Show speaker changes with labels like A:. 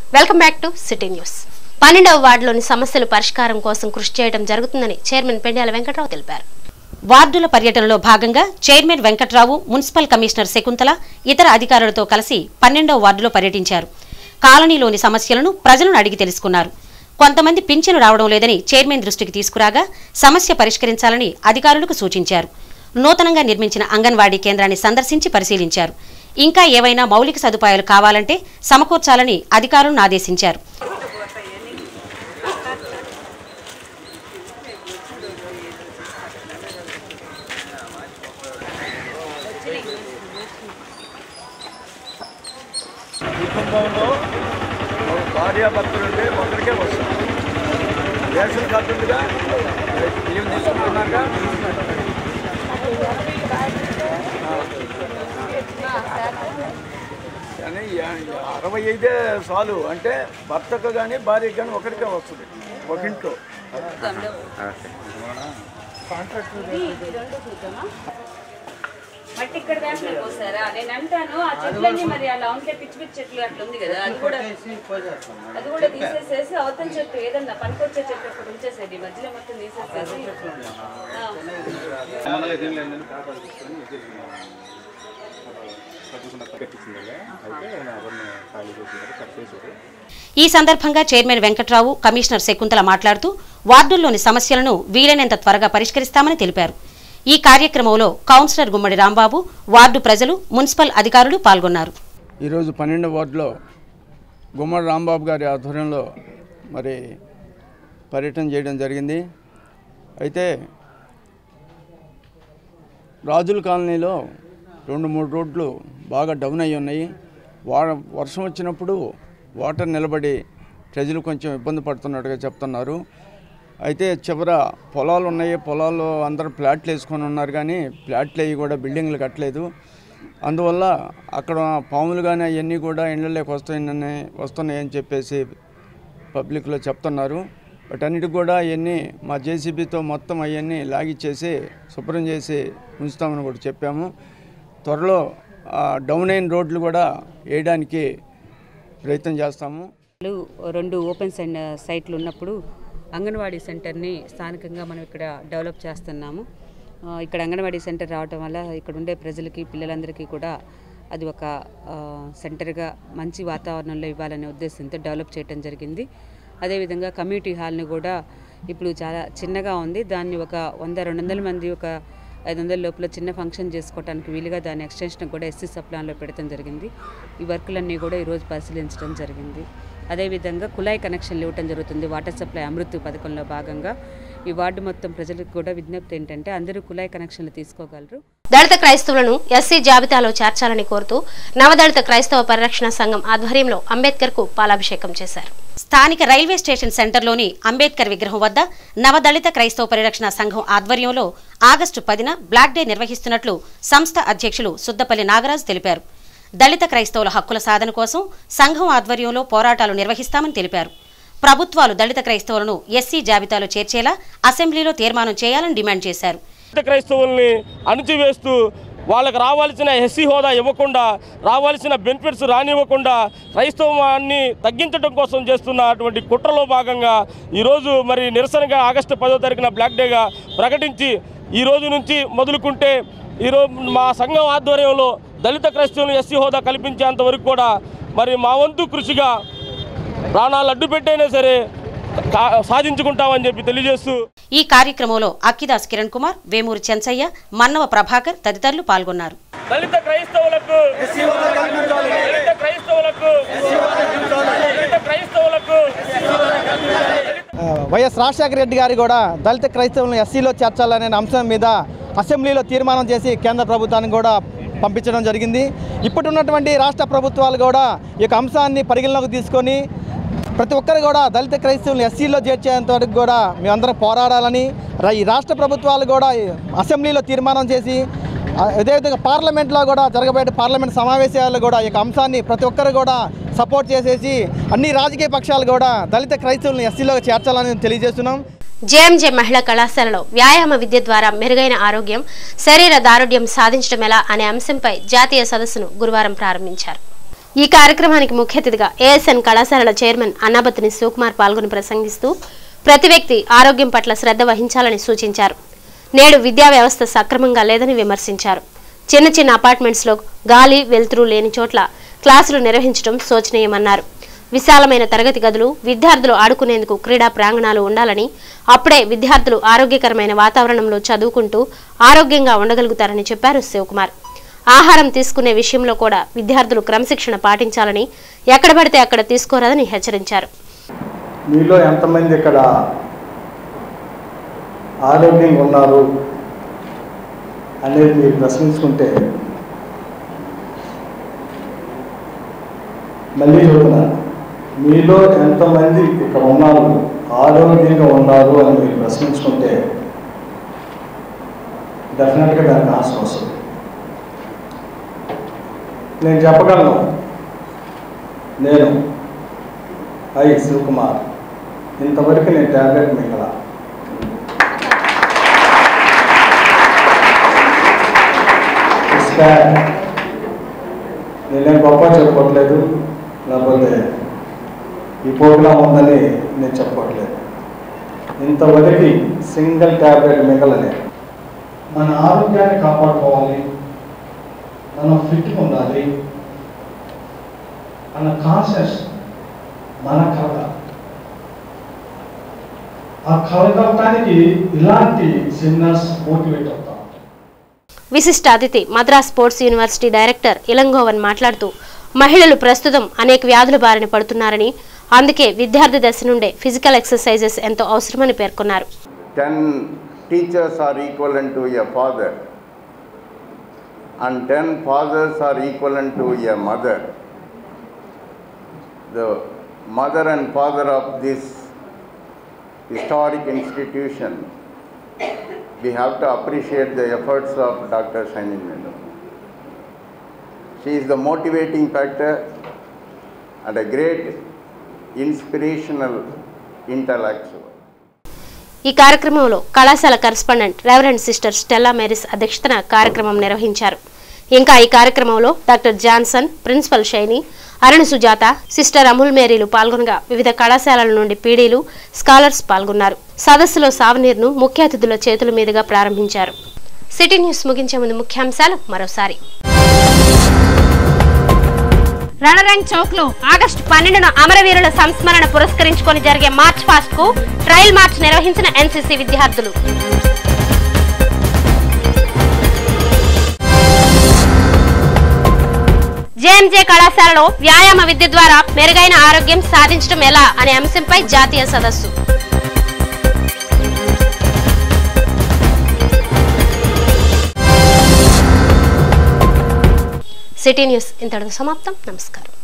A: Welcome back to city news పన్నెండవ వార్డులోని సమస్యల పరిష్కారం కోసం కృషి చేయడం జరుగుతుందని చైర్మన్ పెండ్యాల వెంకట్రావు తెలిపారు
B: వార్డుల పర్యటనలో భాగంగా chairman Venkatrao municipal commissioner Shakuntala ఇతర అధికారులతో కలిసి పన్నెండవ వార్డులో పర్యటించారు కాలనీలోని సమస్యలను ప్రజలను అడిగి తెలుసుకున్నారు కొంతమంది పింఛను రావడం లేదని చైర్మన్ దృష్టికి తీసుకురాగా సమస్య పరిష్కరించాలని అధికారులకు సూచించారు నూతనంగా నిర్మించిన అంగన్వాడీ కేంద్రాన్ని సందర్శించి పరిశీలించారు ఇంకా ఏవైనా మౌలిక సదుపాయాలు కావాలంటే సమకూర్చాలని అధికారులను ఆదేశించారు
C: కుటుంబంలో ఒక భార్యాభర్తలు ఉంటే ఒకరికే వస్తుంది రేషన్ కార్డు ఉందిగా బియ్యం తీసుకున్నాక కానీ యా- అరవై ఐదే చాలు అంటే భర్తకు కానీ భార్యకు కానీ ఒకరికే వస్తుంది ఒక ఇంట్లో
D: మట్టి ఇక్కడ దాంట్లో పోసారా నేను అంటాను ఆ చెట్లన్నీ మరి అలా ఉంటే పిచ్చి పిచ్చి చెట్లు అట్లా ఉంది కదా అది కూడా అది కూడా తీసేసేసి అవతల చెట్టు ఏదన్నా పనికొచ్చే చెట్టు ఒకటి ఉంచేసేది మధ్యలో మొత్తం తీసేసేసి ఆ.
B: ఈ సందర్భంగా చైర్మన్ వెంకట్రావు కమిషనర్ శకుంతల మాట్లాడుతూ వార్డుల్లోని సమస్యలను వీలైనంత త్వరగా పరిష్కరిస్తామని తెలిపారు ఈ కార్యక్రమంలో కౌన్సిలర్ గుమ్మడి రాంబాబు వార్డు ప్రజలు మున్సిపల్ అధికారులు పాల్గొన్నారు
C: ఈరోజు పన్నెండవ వార్డులో గుమ్మడి రాంబాబు గారి ఆధ్వర్యంలో మరి పర్యటన చేయడం జరిగింది అయితే రాజుల కాలనీలో రెండు మూడు రోడ్లు బాగా డౌన్ అయి ఉన్నాయి వా వర్షం వచ్చినప్పుడు వాటర్ నిలబడి ప్రజలు కొంచెం ఇబ్బంది పడుతున్నట్టుగా చెప్తున్నారు అయితే చివర పొలాలు ఉన్నాయి పొలాల్లో అందరూ ప్లాట్లు వేసుకొని ఉన్నారు కానీ ప్లాట్లు అవి కూడా బిల్డింగ్లు కట్టలేదు అందువల్ల అక్కడ పాములు కానీ అవన్నీ కూడా ఇళ్ళలోకి వస్తాయని వస్తున్నాయని చెప్పేసి పబ్లిక్లో చెప్తున్నారు వాటన్నిటికి కూడా అవన్నీ మా జేసీబీతో మొత్తం అవన్నీ లాగిచ్చేసి శుభ్రం చేసి ఉంచుతామని కూడా చెప్పాము త్వరలో ఆ డౌన్ అయిన రోడ్లు కూడా వేయడానికి ప్రయత్నం చేస్తాము
E: వాళ్ళు రెండు ఓపెన్ సెంట్ సైట్లు ఉన్నప్పుడు అంగన్వాడీ సెంటర్ని స్థానికంగా మనం ఇక్కడ డెవలప్ చేస్తున్నాము ఆ, ఇక్కడ అంగన్వాడీ సెంటర్ రావటం వల్ల ఇక్కడ ఉండే ప్రజలకి పిల్లలందరికీ కూడా అది ఒక ఆ, సెంటర్గా మంచి వాతావరణంలో ఇవ్వాలనే ఉద్దేశంతో డెవలప్ చేయడం జరిగింది అదేవిధంగా కమ్యూనిటీ హాల్ని కూడా ఇప్పుడు చాలా చిన్నగా ఉంది దాన్ని ఒక వంద రెండు వందల మంది ఒక ఐదు వందల లోపల చిన్న ఫంక్షన్ చేసుకోవడానికి వీలుగా దాని ఎక్స్టెన్షన్ కూడా ఎస్సీ సప్లాన్లో పెట్టడం జరిగింది ఈ వర్కులన్నీ కూడా ఈరోజు పరిశీలించడం జరిగింది అదేవిధంగా కుళాయి కనెక్షన్లు ఇవ్వడం జరుగుతుంది వాటర్ సప్లై అమృత్ పథకంలో భాగంగా ఈ వార్డు మొత్తం ప్రజలకు కూడా విజ్ఞప్తి ఏంటంటే అందరూ కుళాయి కనెక్షన్లు తీసుకోగలరు
A: దళిత క్రైస్తవులను ఎస్సీ జాబితాలో చేర్చాలని కోరుతూ నవదళిత క్రైస్తవ పరిరక్షణ సంఘం ఆధ్వర్యంలో అంబేద్కర్ కు పాలాభిషేకం చేశారు
B: స్థానిక రైల్వే స్టేషన్ సెంటర్లోని అంబేద్కర్ విగ్రహం వద్ద నవదళిత క్రైస్తవ పరిరక్షణ సంఘం ఆధ్వర్యంలో ఆగస్టు పదిన బ్లాక్ డే నిర్వహిస్తున్నట్లు సంస్థ అధ్యక్షులు సుద్దపల్లి నాగరాజు తెలిపారు దళిత క్రైస్తవుల హక్కుల సాధన కోసం సంఘం ఆధ్వర్యంలో పోరాటాలు నిర్వహిస్తామని తెలిపారు ప్రభుత్వాలు దళిత క్రైస్తవులను ఎస్సీ జాబితాలో చేర్చేలా అసెంబ్లీలో తీర్మానం చేయాలని డిమాండ్ చేశారు
F: దళిత క్రైస్తవుల్ని అణిచివేస్తూ వాళ్ళకి రావాల్సిన ఎస్సీ హోదా ఇవ్వకుండా రావాల్సిన బెనిఫిట్స్ రానివ్వకుండా క్రైస్తవాన్ని తగ్గించడం కోసం చేస్తున్న అటువంటి కుట్రలో భాగంగా ఈరోజు మరి నిరసనగా ఆగస్టు పదో తారీఖున బ్లాక్ డేగా ప్రకటించి ఈ రోజు నుంచి మొదలుకుంటే ఈరోజు మా సంఘం ఆధ్వర్యంలో దళిత క్రైస్తవులను ఎస్సీ హోదా కల్పించేంత వరకు కూడా మరి మా వంతు కృషిగా ప్రాణాలు అడ్డు పెట్టైనా సరే కా- సాధించుకుంటామని చెప్పి తెలియజేస్తూ
B: ఈ కార్యక్రమంలో అక్కిదాస్ కిరణ్ కుమార్ వేమూరి చెంచయ్య మన్నవ ప్రభాకర్ తదితరులు పాల్గొన్నారు
F: దళిత క్రైస్తవులకు దళిత క్రైస్తవులకు దళిత క్రైస్తవులకు
G: ఆ, వైఎస్ రాజశేఖర రెడ్డి గారు కూడా దళిత క్రైస్తవులను ఎస్సీలో చేర్చాలనే అంశం మీద అసెంబ్లీలో తీర్మానం చేసి కేంద్ర ప్రభుత్వానికి కూడా పంపించడం జరిగింది ఇప్పుడున్నటువంటి రాష్ట్ర ప్రభుత్వాలు కూడా ఈ యొక్క అంశాన్ని పరిగణలోకి తీసుకొని ప్రతి ఒక్కరు కూడా దళిత క్రైస్తవులను ఎస్సీలో చేర్చేంత వరకు కూడా మేమందరం పోరాడాలని రా- ఈ రాష్ట్ర ప్రభుత్వాలు కూడా ఈ అసెంబ్లీలో తీర్మానం చేసి ఆ, అదేవిధంగా పార్లమెంట్లో కూడా జరగబోయే పార్లమెంట్ సమావేశాలు కూడా ఈ యొక్క అంశాన్ని ప్రతి ఒక్కరు కూడా సపోర్ట్ చేసేసి అన్ని రాజకీయ పక్షాలు కూడా దళిత క్రైస్తవులను ఎస్సీలో చేర్చాలని తెలియజేస్తున్నాం
A: జేఎంజే మహిళా కళాశాలలో వ్యాయామ విద్య ద్వారా మెరుగైన ఆరోగ్యం శరీర దారుఢ్యం సాధించడం ఎలా అనే అంశంపై జాతీయ సదస్సును గురువారం ప్రారంభించారు ఈ కార్యక్రమానికి ముఖ్య అతిథిగా ఏఎస్ఎన్ కళాశాలల చైర్మన్ అన్నాబత్తిని శివకుమార్ పాల్గొని ప్రసంగిస్తూ ప్రతి వ్యక్తి ఆరోగ్యం పట్ల శ్రద్ధ వహించాలని సూచించారు నేడు విద్యా వ్యవస్థ సక్రమంగా లేదని విమర్శించారు చిన్న చిన్న అపార్ట్మెంట్స్లో గాలి వెలుతురు లేని చోట్ల క్లాసులు నిర్వహించడం శోచనీయమన్నారు విశాలమైన తరగతి గదులు విద్యార్థులు ఆడుకునేందుకు క్రీడా ప్రాంగణాలు ఉండాలని అప్పుడే విద్యార్థులు ఆరోగ్యకరమైన వాతావరణంలో చదువుకుంటూ ఆరోగ్యంగా ఉండగలుగుతారని చెప్పారు శివకుమార్ ఆహారం తీసుకునే విషయంలో కూడా విద్యార్థులు క్రమశిక్షణ పాటించాలని ఎక్కడ పడితే అక్కడ తీసుకోరాదని హెచ్చరించారు
H: మీలో ఎంతమంది ఇక్కడ ఆరోగ్యంగా ఉన్నారు అనేది మీరు ప్రశ్నించుకుంటే మళ్ళీ చెబుతున్నా మీలో ఎంతమంది ఇక్కడ ఉన్నారు ఆరోగ్యంగా ఉన్నారు అని మీరు ప్రశ్నించుకుంటే డెఫినెట్గా దానికి ఆన్సర్ వస్తుంది నేను చెప్పగలను నేను ఐ శివకుమార్ ఇంతవరకు నేను ట్యాబ్లెట్ మింగల It's bad. నేనేం గొప్ప చెప్పుకోవట్లేదు లేకపోతే ఈ ప్రోగ్రాం ఉందని నేను చెప్పట్లేదు ఇంతవరకు సింగిల్ ట్యాబ్లెట్ మిగలలే మన ఆరోగ్యాన్ని కాపాడుకోవాలి మనం ఫిట్గా ఉండాలి మన కాన్షియస్ మన కళ ఆ కలగలటానికి ఇలాంటి సెమినార్స్ మోటివేట్ అవుతాం
A: విశిష్ట అతిథి Madras sports university director Ilangovan మాట్లాడుతూ మహిళలు ప్రస్తుతం అనేక వ్యాధుల బారిన పడుతున్నారని అందుకే విద్యార్థి దశ నుండే ఫిజికల్ ఎక్సర్సైజెస్ ఎంతో అవసరమని పేర్కొన్నారు
I: 10 teachers are equivalent to a father and 10 fathers are equivalent to a mother. The mother and father of this historic institution, we have to appreciate the efforts of Dr. Shainin Madam. She is the motivating factor and a great inspirational intellectual.
A: ఈ కార్యక్రమంలో కళాశాల correspondent reverend sister Stella Mary's అధ్యక్షతన కార్యక్రమం నిర్వహించారు ఇంకా ఈ కార్యక్రమంలో doctor Johnson principal Shiny Aruna Sujatha sister Amul మేరీలు పాల్గొనగా వివిధ కళాశాలల నుండి పీడీలు స్కాలర్స్ పాల్గొన్నారు సదస్సులో సావనీర్ను ముఖ్య అతిథుల చేతుల మీదుగా ప్రారంభించారు సిటీ న్యూస్ ముగించే ముందు ముఖ్యాంశాలు మరోసారి రణరంగ్ చౌక్ లో ఆగస్టు పన్నెండున అమరవీరుల సంస్మరణ పురస్కరించుకొని జరిగే మార్చ్ ఫాస్ట్ కు ట్రయల్ మార్చ్ నిర్వహించిన ఎన్సీసీ విద్యార్థులు జేఎంజే కళాశాలలో వ్యాయామ విద్య ద్వారా మెరుగైన ఆరోగ్యం సాధించడం ఎలా అనే అంశంపై జాతీయ సదస్సు సిటీ న్యూస్ ఇంతటితో సమాప్తం నమస్కారం